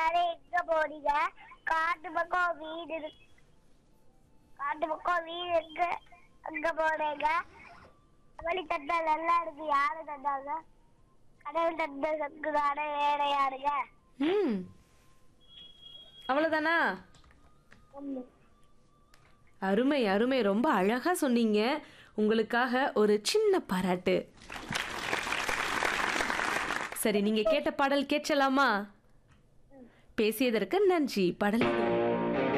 எல்லாரும் எங்க போறீங்க காட்டு பக்கம் வீடு இருக்கு காட்டு பக்கம் வீடு இருக்கு அங்க போறீங்க வழி தந்தால் நல்லா இருக்கு யாரு தந்தாங்க கடவுள் தந்த சக்குதான வேற யாருங்க ம் அவ்வளோதானா அருமை அருமை ரொம்ப அழகா சொன்னீங்க உங்களுக்காக ஒரு சின்ன பாராட்டு சரி நீங்க கேட்ட பாடல் கேட்கலாமா பேசியதற்கு நன்றி பாடல் இதோ.